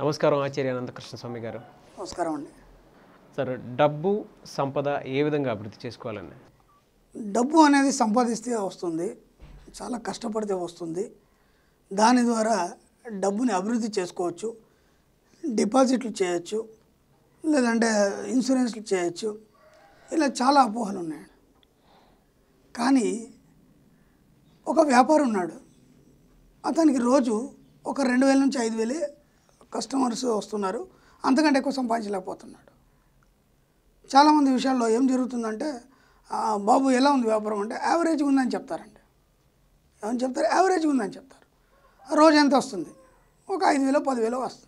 నమస్కారం ఆచార్య అనంతకృష్ణ స్వామి గారు నమస్కారం అండి సార్ డబ్బు సంపద ఏ విధంగా అభివృద్ధి చేసుకోవాలండి డబ్బు అనేది సంపాదిస్తే వస్తుంది చాలా కష్టపడితే వస్తుంది దాని ద్వారా డబ్బుని అభివృద్ధి చేసుకోవచ్చు డిపాజిట్లు చేయొచ్చు లేదంటే ఇన్సూరెన్స్లు చేయొచ్చు ఇలా చాలా అపోహలు ఉన్నాయి కానీ ఒక వ్యాపారి ఉన్నాడు అతనికి రోజు ఒక రెండు వేల నుంచి ఐదు వేలే కస్టమర్స్ వస్తున్నారు అంతకంటే ఎక్కువ సంపాదించలేకపోతున్నాడు చాలామంది విషయాల్లో ఏం జరుగుతుందంటే "ఆ, బాబు ఎలా ఉంది వ్యాపారం అంటే యావరేజ్గా ఉందని చెప్తారండి ఏమని చెప్తారు యావరేజ్గా ఉందని చెప్తారు ఆ రోజు ఎంత వస్తుంది ఒక ఐదు వేలో పదివేలో వస్తుంది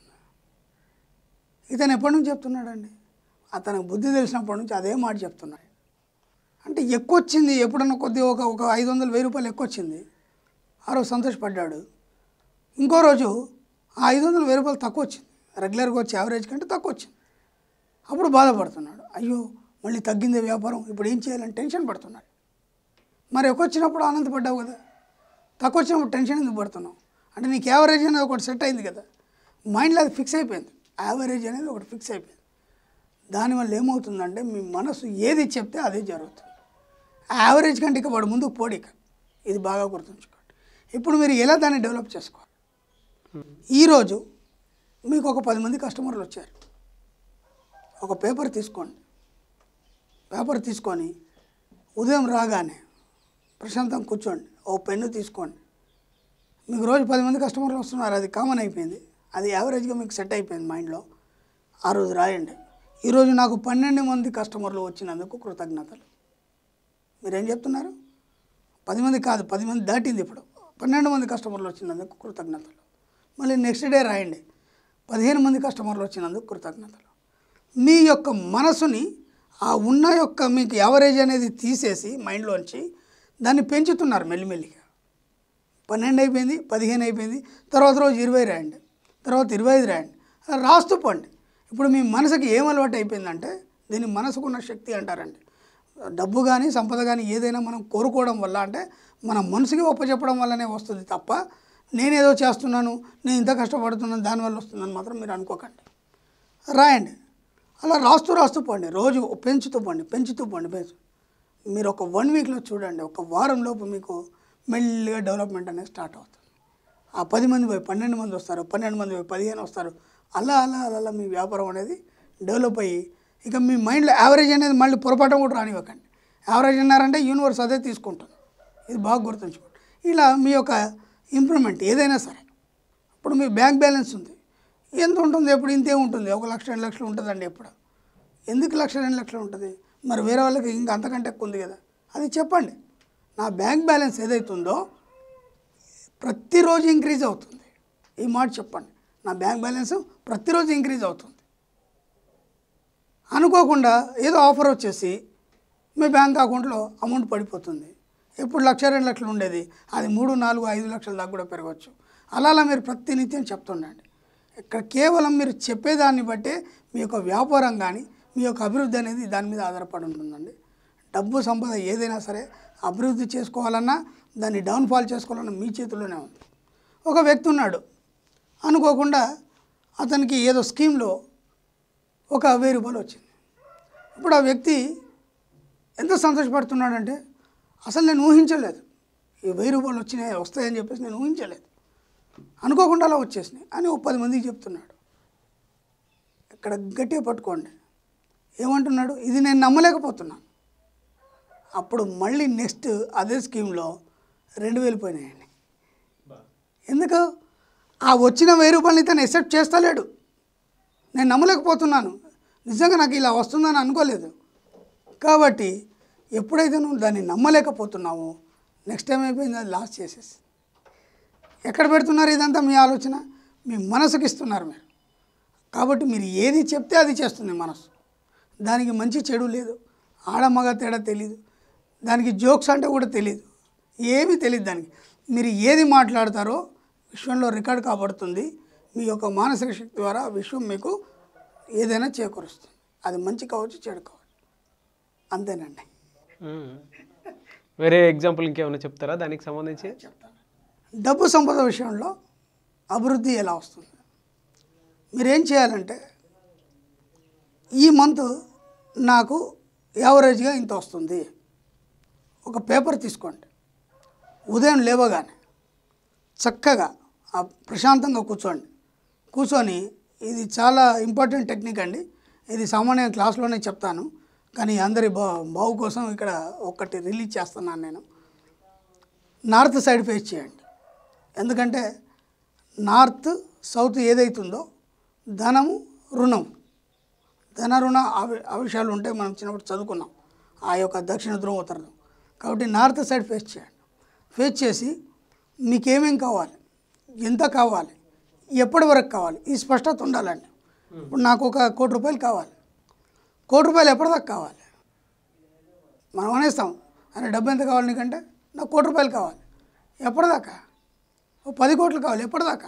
ఇతను ఎప్పటి నుంచి చెప్తున్నాడండి అతనికి బుద్ధి తెలిసినప్పటి నుంచి అదే మాట చెప్తున్నాడు అంటే ఎక్కువ వచ్చింది ఎప్పుడన్నా కొద్దిగా ఒక ఒక ఐదు వందలు వెయ్యి రూపాయలు ఎక్కువ వచ్చింది ఆ రోజు సంతోషపడ్డాడు ఇంకో రోజు ఆ ఐదు వందలు వెయ్యి రూపాయలు తక్కువ వచ్చింది రెగ్యులర్గా వచ్చి యావరేజ్ కంటే తక్కువ వచ్చింది అప్పుడు బాధపడుతున్నాడు అయ్యో మళ్ళీ తగ్గింది వ్యాపారం ఇప్పుడు ఏం చేయాలని టెన్షన్ పడుతున్నాడు మరి ఎక్కువ వచ్చినప్పుడు ఆనందపడ్డావు కదా తక్కువ వచ్చినప్పుడు టెన్షన్ ఎందుకు పడుతున్నావు అంటే నీకు యావరేజ్ అనేది ఒకటి సెట్ అయింది కదా మైండ్లో అది ఫిక్స్ అయిపోయింది యావరేజ్ అనేది ఒకటి ఫిక్స్ అయిపోయింది దానివల్ల ఏమవుతుందంటే మీ మనసు ఏది చెప్తే అదే జరుగుతుంది యావరేజ్ కంటే ఇక వాడు ముందుకు పోడిక ఇది బాగా గుర్తుంచుకోండి ఇప్పుడు మీరు ఎలా దాన్ని డెవలప్ చేసుకోవాలి ఈరోజు మీకు ఒక పది మంది కస్టమర్లు వచ్చారు ఒక పేపర్ తీసుకోండి పేపర్ తీసుకొని ఉదయం రాగానే ప్రశాంతంగా కూర్చోండి ఓ పెన్ను తీసుకోండి మీకు రోజు పది మంది కస్టమర్లు వస్తున్నారు అది కామన్ అయిపోయింది అది యావరేజ్గా మీకు సెట్ అయిపోయింది మైండ్లో ఆ రోజు రాయండి ఈరోజు నాకు పన్నెండు మంది కస్టమర్లు వచ్చినందుకు కృతజ్ఞతలు మీరేం చెప్తున్నారు పది మంది కాదు పది మంది దాటింది ఇప్పుడు పన్నెండు మంది కస్టమర్లు వచ్చినందుకు కృతజ్ఞతలు మళ్ళీ నెక్స్ట్ డే రాయండి పదిహేను మంది కస్టమర్లు వచ్చినందుకు కృతజ్ఞతలు మీ యొక్క మనసుని ఆ ఉన్న యొక్క మీకు యావరేజ్ అనేది తీసేసి మైండ్లోంచి దాన్ని పెంచుతున్నారు మెల్లిమెల్లిగా పన్నెండు అయిపోయింది పదిహేను అయిపోయింది తర్వాత రోజు ఇరవై రాయండి తర్వాత ఇరవై ఐదు రాయండి అలా రాస్తూ పోండి ఇప్పుడు మీ మనసుకి ఏం అలవాటు అయిపోయిందంటే దీన్ని మనసుకున్న శక్తి అంటారండి డబ్బు కానీ సంపద కానీ ఏదైనా మనం కోరుకోవడం వల్ల అంటే మన మనసుకి ఒప్పచెప్పడం వల్లనే వస్తుంది తప్ప నేనేదో చేస్తున్నాను నేను ఇంత కష్టపడుతున్నాను దానివల్ల వస్తుందని మాత్రం మీరు అనుకోకండి రాయండి అలా రాస్తూ రాస్తూ పోండి రోజు పెంచుతూ పోండి పెంచుతూ పోండి పెంచు మీరు ఒక వన్ వీక్లో చూడండి ఒక వారం లోపు మీకు మెల్లిగా డెవలప్మెంట్ అనేది స్టార్ట్ అవుతుంది ఆ పది మంది పోయి పన్నెండు మంది వస్తారు పన్నెండు మంది పోయి పదిహేను వస్తారు అలా అలా అలా అలా మీ వ్యాపారం అనేది డెవలప్ అయ్యి ఇక మీ మైండ్లో యావరేజ్ అనేది మళ్ళీ పొరపాటు కూడా రానివ్వకండి యావరేజ్ అన్నారంటే యూనివర్స్ అదే తీసుకుంటుంది ఇది బాగా గుర్తుంచుకోండి ఇలా మీ యొక్క ఇంప్రూవ్మెంట్ ఏదైనా సరే ఇప్పుడు మీ బ్యాంక్ బ్యాలెన్స్ ఉంది ఎంత ఉంటుంది ఎప్పుడు ఇంతే ఉంటుంది ఒక లక్ష రెండు లక్షలు ఉంటుందండి ఎప్పుడు ఎందుకు లక్ష రెండు లక్షలు ఉంటుంది మరి వేరే వాళ్ళకి ఇంకా అంతకంటే ఎక్కువ ఉంది కదా అది చెప్పండి నా బ్యాంక్ బ్యాలెన్స్ ఏదైతుందో ప్రతిరోజు ఇంక్రీజ్ అవుతుంది ఈ మాట చెప్పండి నా బ్యాంక్ బ్యాలెన్స్ ప్రతిరోజు ఇంక్రీజ్ అవుతుంది అనుకోకుండా ఏదో ఆఫర్ వచ్చేసి మీ బ్యాంక్ అకౌంట్లో అమౌంట్ పడిపోతుంది ఎప్పుడు లక్ష రెండు లక్షలు ఉండేది అది మూడు నాలుగు ఐదు లక్షల దాకా కూడా పెరగవచ్చు అలా అలా మీరు ప్రతినిత్యం చెప్తుండండి ఇక్కడ కేవలం మీరు చెప్పేదాన్ని బట్టే మీ యొక్క వ్యాపారం కానీ మీ యొక్క అభివృద్ధి అనేది దాని మీద ఆధారపడి ఉంటుందండి డబ్బు సంపద ఏదైనా సరే అభివృద్ధి చేసుకోవాలన్నా దాన్ని డౌన్ఫాల్ చేసుకోవాలన్నా మీ చేతిలోనే ఉంది ఒక వ్యక్తి ఉన్నాడు అనుకోకుండా అతనికి ఏదో స్కీమ్లో ఒక వెయ్యి రూపాయలు వచ్చింది ఇప్పుడు ఆ వ్యక్తి ఎంత సంతోషపడుతున్నాడంటే అసలు నేను ఊహించలేదు ఈ వెయ్యి రూపాయలు వచ్చినాయి వస్తాయని చెప్పేసి నేను ఊహించలేదు అనుకోకుండా అలా వచ్చేసినాయి అని ఒక పది మందికి చెప్తున్నాడు ఇక్కడ గట్టిగా పట్టుకోండి ఏమంటున్నాడు ఇది నేను నమ్మలేకపోతున్నాను అప్పుడు మళ్ళీ నెక్స్ట్ అదే స్కీమ్లో రెండు వేలు పోయినాయండి ఎందుకు ఆ వచ్చిన వెయ్యి రూపాయలని ఇతను ఎక్సెప్ట్ చేస్తలేడు నేను నమ్మలేకపోతున్నాను నిజంగా నాకు ఇలా వస్తుందని అనుకోలేదు కాబట్టి ఎప్పుడైతే నువ్వు దాన్ని నమ్మలేకపోతున్నావో నెక్స్ట్ టైం అయిపోయింది అది లాస్ చేసేసి ఎక్కడ పెడుతున్నారు ఇదంతా మీ ఆలోచన మీ మనసుకి ఇస్తున్నారు మీరు కాబట్టి మీరు ఏది చెప్తే అది చేస్తుంది మనసు దానికి మంచి చెడు లేదు ఆడ మగ తేడా తెలియదు దానికి జోక్స్ అంటే కూడా తెలియదు ఏమీ తెలియదు దానికి మీరు ఏది మాట్లాడతారో విశ్వంలో రికార్డ్ కాబడుతుంది మీ యొక్క మానసిక శక్తి ద్వారా ఆ విశ్వం మీకు ఏదైనా చేకూరుస్తుంది అది మంచి కావచ్చు చెడు కావచ్చు అంతేనండి మ్మ్. వేరే ఎగ్జాంపుల్ ఇంకేమైనా చెప్తారా దానికి సంబంధించి చెప్తాను డబ్బు సంపద విషయంలో అభివృద్ధి ఎలా వస్తుంది మీరేం చేయాలంటే ఈ మంత్ నాకు యావరేజ్గా ఇంత వస్తుంది ఒక పేపర్ తీసుకోండి ఉదయం లేవగానే చక్కగా ఆ ప్రశాంతంగా కూర్చోండి కూర్చొని ఇది చాలా ఇంపార్టెంట్ టెక్నిక్ అండి ఇది సామాన్య క్లాస్లోనే చెప్తాను కానీ అందరి బా బావు కోసం ఇక్కడ ఒక్కటి రిలీజ్ చేస్తున్నాను నేను నార్త్ సైడ్ ఫేస్ చేయండి ఎందుకంటే నార్త్ సౌత్ ఏదైతుందో ధనము రుణం ధన రుణ అవి- అవిషయాలు ఉంటే మనం చిన్నప్పుడు చదువుకున్నాం ఆ యొక్క దక్షిణ ధ్రువం ఉత్తర ధ్రువం కాబట్టి నార్త్ సైడ్ ఫేస్ చేయండి ఫేస్ చేసి మీకేమేం కావాలి ఎంత కావాలి ఎప్పటి వరకు కావాలి ఈ స్పష్టత ఉండాలండి ఇప్పుడు నాకు ఒక కోటి రూపాయలు కావాలి కోటి రూపాయలు ఎప్పటిదాకా కావాలి మనం అనేస్తాం అరే డబ్బు ఎంత కావాలి నీకంటే నాకు కోటి రూపాయలు కావాలి ఎప్పటిదాకా ఓ పది కోట్లు కావాలి ఎప్పటిదాకా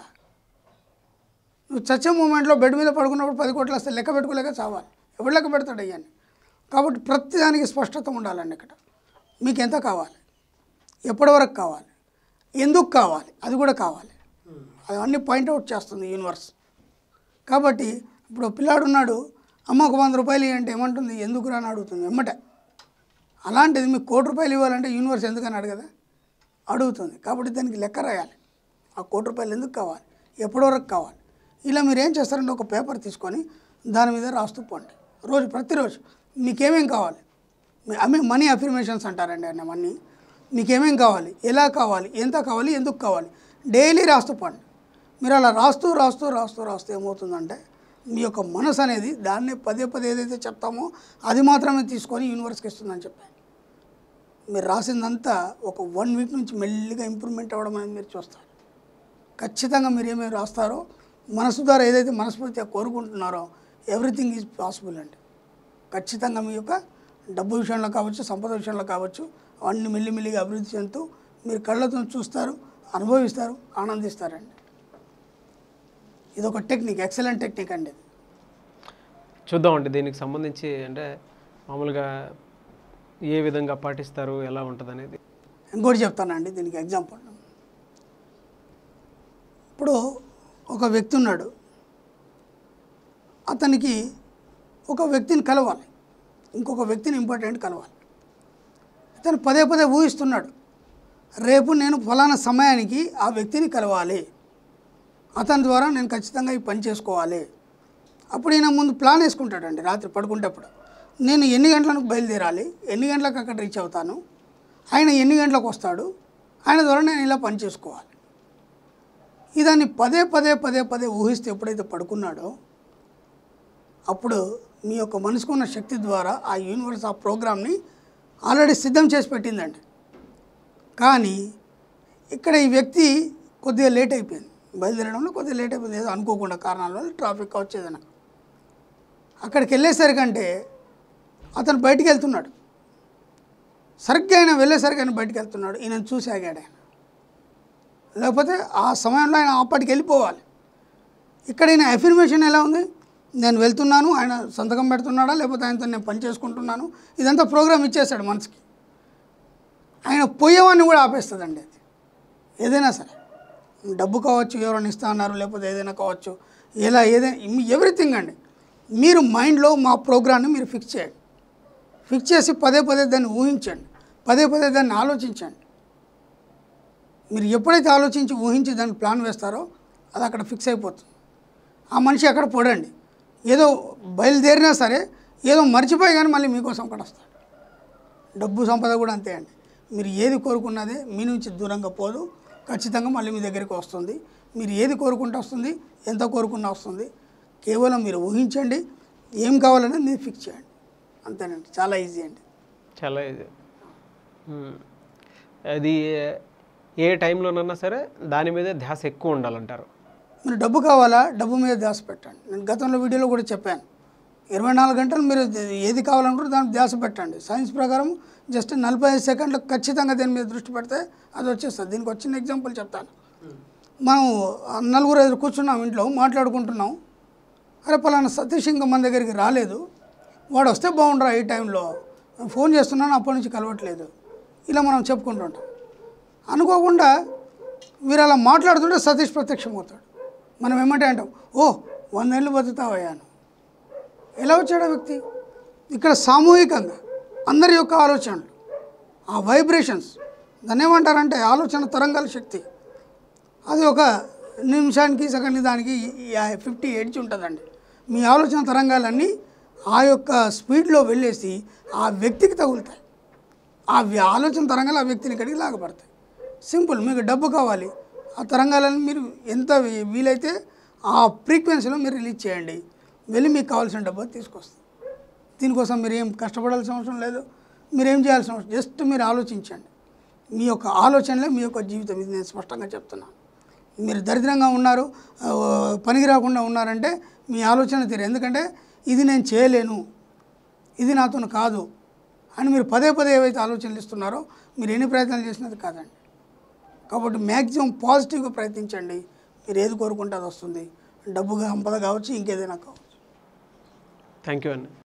నువ్వు చచ్చే మూమెంట్లో బెడ్ మీద పడుకున్నప్పుడు పది కోట్లు వస్తే లెక్క పెట్టుకోలేక చావాలి ఎవడు లెక్క పెడతాడు అయ్యాన్ని కాబట్టి ప్రతి దానికి స్పష్టత ఉండాలండి ఇక్కడ మీకు ఎంత కావాలి ఎప్పటి వరకు కావాలి ఎందుకు కావాలి అది కూడా కావాలి అవన్నీ పాయింట్అవుట్ చేస్తుంది యూనివర్స్ కాబట్టి ఇప్పుడు పిల్లాడు ఉన్నాడు అమ్మ ఒక వంద రూపాయలు అంటే ఏమంటుంది ఎందుకు అని అడుగుతుంది ఎమ్మటే అలాంటిది మీకు కోటి రూపాయలు ఇవ్వాలంటే యూనివర్స్ ఎందుకని అడగదా అడుగుతుంది కాబట్టి దానికి లెక్క రాయాలి ఆ కోటి రూపాయలు ఎందుకు కావాలి ఎప్పటి వరకు కావాలి ఇలా మీరు ఏం చేస్తారంటే ఒక పేపర్ తీసుకొని దాని మీద రాస్తూ పోండి రోజు ప్రతిరోజు మీకేమేం కావాలి మీ- అమ్మే మనీ అఫర్మేషన్స్ అంటారండి అన్నీ మీకేమేం కావాలి ఎలా కావాలి ఎంత కావాలి ఎందుకు కావాలి డైలీ రాస్తూ పోండి మీరు అలా రాస్తూ రాస్తూ రాస్తూ రాస్తూ ఏమవుతుందంటే మీ యొక్క మనసు అనేది దాన్నే పదే పదే ఏదైతే చెప్తామో అది మాత్రమే తీసుకొని యూనివర్స్కి ఇస్తుందని చెప్పాను మీరు రాసిందంతా ఒక వన్ వీక్ నుంచి మెల్లిగా ఇంప్రూవ్మెంట్ అవ్వడం అనేది మీరు చూస్తారు ఖచ్చితంగా మీరు ఏమేమి రాస్తారో మనసు ద్వారా ఏదైతే మనస్ఫూర్తిగా కోరుకుంటున్నారో ఎవ్రీథింగ్ ఈజ్ పాసిబుల్ అండి ఖచ్చితంగా మీ యొక్క డబ్బు విషయంలో కావచ్చు సంపద విషయంలో కావచ్చు అవన్నీ మెల్లిమెల్లిగా అభివృద్ధి చెందుతూ మీరు కళ్ళతో చూస్తారు అనుభవిస్తారు ఆనందిస్తారండి ఇది ఒక టెక్నిక్ ఎక్సలెంట్ టెక్నిక్ అండి ఇది చూద్దామండి దీనికి సంబంధించి అంటే మామూలుగా ఏ విధంగా పాటిస్తారు ఎలా ఉంటుంది అనేది ఇంకోటి చెప్తానండి దీనికి ఎగ్జాంపుల్ ఇప్పుడు ఒక వ్యక్తి ఉన్నాడు అతనికి ఒక వ్యక్తిని కలవాలి ఇంకొక వ్యక్తిని ఇంపార్టెంట్ కలవాలి ఇతను పదే పదే ఊహిస్తున్నాడు రేపు నేను ఫలానా సమయానికి ఆ వ్యక్తిని కలవాలి అతని ద్వారా నేను ఖచ్చితంగా ఈ పని చేసుకోవాలి అప్పుడు ఈయన ముందు ప్లాన్ వేసుకుంటాడండి రాత్రి పడుకుంటేప్పుడు నేను ఎన్ని గంటలకు బయలుదేరాలి ఎన్ని గంటలకు అక్కడ రీచ్ అవుతాను ఆయన ఎన్ని గంటలకు వస్తాడు ఆయన ద్వారా నేను ఇలా పని చేసుకోవాలి ఇదాన్ని పదే పదే పదే పదే ఊహిస్తే ఎప్పుడైతే పడుకున్నాడో అప్పుడు మీ యొక్క మనసుకున్న శక్తి ద్వారా ఆ యూనివర్స్ ఆ ప్రోగ్రామ్ని ఆల్రెడీ సిద్ధం చేసి పెట్టిందండి కానీ ఇక్కడ ఈ వ్యక్తి కొద్దిగా లేట్ అయిపోయింది బయలుదేరడంలో కొద్దిగా లేట్ అయిపోయింది ఏదో అనుకోకుండా కారణాల వల్ల ట్రాఫిక్ వచ్చేదన అక్కడికి వెళ్ళేసరికంటే అతను బయటికి వెళ్తున్నాడు సరిగ్గా ఆయన వెళ్ళేసరికి ఆయన బయటికి వెళ్తున్నాడు ఈయన చూసి ఆగాడు ఆయన లేకపోతే ఆ సమయంలో ఆయన అప్పటికి వెళ్ళిపోవాలి ఇక్కడ ఈయన అఫర్మేషన్ ఎలా ఉంది నేను వెళ్తున్నాను ఆయన సంతకం పెడుతున్నాడా లేకపోతే ఆయనతో నేను పని చేసుకుంటున్నాను ఇదంతా ప్రోగ్రామ్ ఇచ్చేస్తాడు మనసుకి ఆయన పోయేవాడిని కూడా ఆపేస్తుందండి అది ఏదైనా సరే డబ్బు కావచ్చు ఎవరైనా ఇస్తా అన్నారు లేకపోతే ఏదైనా కావచ్చు ఎలా ఏదైనా ఎవ్రీథింగ్ అండి మీరు మైండ్లో మా ప్రోగ్రామ్ని మీరు ఫిక్స్ చేయండి ఫిక్స్ చేసి పదే పదే దాన్ని ఊహించండి పదే పదే దాన్ని ఆలోచించండి మీరు ఎప్పుడైతే ఆలోచించి ఊహించి దాన్ని ప్లాన్ వేస్తారో అది అక్కడ ఫిక్స్ అయిపోతుంది ఆ మనిషి అక్కడ పోడండి ఏదో బయలుదేరినా సరే ఏదో మర్చిపోయి కానీ మళ్ళీ మీకోసం అక్కడ వస్తాడు డబ్బు సంపద కూడా అంతే అండి మీరు ఏది కోరుకున్నదే మీ నుంచి దూరంగా పోదు ఖచ్చితంగా మళ్ళీ మీ దగ్గరికి వస్తుంది మీరు ఏది కోరుకుంటే వస్తుంది ఎంత కోరుకున్నా వస్తుంది కేవలం మీరు ఊహించండి ఏం కావాలనేది మీరు ఫిక్స్ చేయండి అంతేనండి చాలా ఈజీ అండి చాలా ఇది ఉమ్. అది ఏ- ఏ టైంలోనన్నా సరే దాని మీదే ధ్యాస ఎక్కువ ఉండాలంటారు మీరు డబ్బు కావాలా డబ్బు మీద ధ్యాస పెట్టండి నేను గతంలో వీడియోలో కూడా చెప్పాను ఇరవై నాలుగు గంటలు మీరు ఏది కావాలనుకుంటే దానికి ధ్యాస పెట్టండి సైన్స్ ప్రకారం జస్ట్ నలభై ఐదు సెకండ్లకు ఖచ్చితంగా దీని మీద దృష్టి పెడితే అది వచ్చేస్తుంది దీనికి వచ్చిన ఎగ్జాంపుల్ చెప్తాను మనం ఆ నలుగురు ఐదు కూర్చున్నాం ఇంట్లో మాట్లాడుకుంటున్నాం అరే పలానా సతీష్ ఇంకా మన దగ్గరికి రాలేదు వాడు వస్తే బాగుండరా ఈ టైంలో నేను ఫోన్ చేస్తున్నాను అప్పటి నుంచి కలవట్లేదు ఇలా మనం చెప్పుకుంటుంటాం అనుకోకుండా వీరు అలా మాట్లాడుతుంటే సతీష్ ప్రత్యక్షం అవుతాడు మనం ఏమంటే అంటాం ఓ వందేళ్ళు బతుకుతావయ్యాను ఎలా వచ్చాడు ఆ వ్యక్తి ఇక్కడ సామూహికంగా అందరి యొక్క ఆలోచనలు ఆ వైబ్రేషన్స్ దాన్ని ఏమంటారంటే ఆలోచన తరంగాల శక్తి అది ఒక నిమిషానికి సెకండ్ దానికి ఫిఫ్టీ ఎడ్జ్ ఉంటుందండి మీ ఆలోచన తరంగాలన్నీ ఆ యొక్క స్పీడ్లో వెళ్ళేసి ఆ వ్యక్తికి తగులుతాయి ఆ వ్య- ఆలోచన తరంగాలు ఆ వ్యక్తిని ఇక్కడికి లాగపడతాయి సింపుల్ మీకు డబ్బు కావాలి ఆ తరంగాలను మీరు ఎంత వీ- వీలైతే ఆ ఫ్రీక్వెన్సీలో మీరు రిలీజ్ చేయండి వెళ్ళి మీకు కావాల్సిన డబ్బు అది తీసుకొస్తుంది దీనికోసం మీరు ఏం కష్టపడాల్సిన అవసరం లేదు మీరు ఏం చేయాల్సిన అవసరం జస్ట్ మీరు ఆలోచించండి మీ యొక్క ఆలోచనలే మీ యొక్క జీవితం ఇది నేను స్పష్టంగా చెప్తున్నాను మీరు దరిద్రంగా ఉన్నారు ఆ, పనికి రాకుండా ఉన్నారంటే మీ ఆలోచన తీరు ఎందుకంటే ఇది నేను చేయలేను ఇది నాతో కాదు అని మీరు పదే పదే ఏవైతే ఆలోచనలు ఇస్తున్నారో మీరు ఎన్ని ప్రయత్నాలు చేసినది కాదండి కాబట్టి మ్యాక్సిమం పాజిటివ్గా ప్రయత్నించండి మీరు ఏది కోరుకుంటే అది వస్తుంది డబ్బుగా సంపద కావచ్చు ఇంకేదైనా కావచ్చు థ్యాంక్ యూ అండి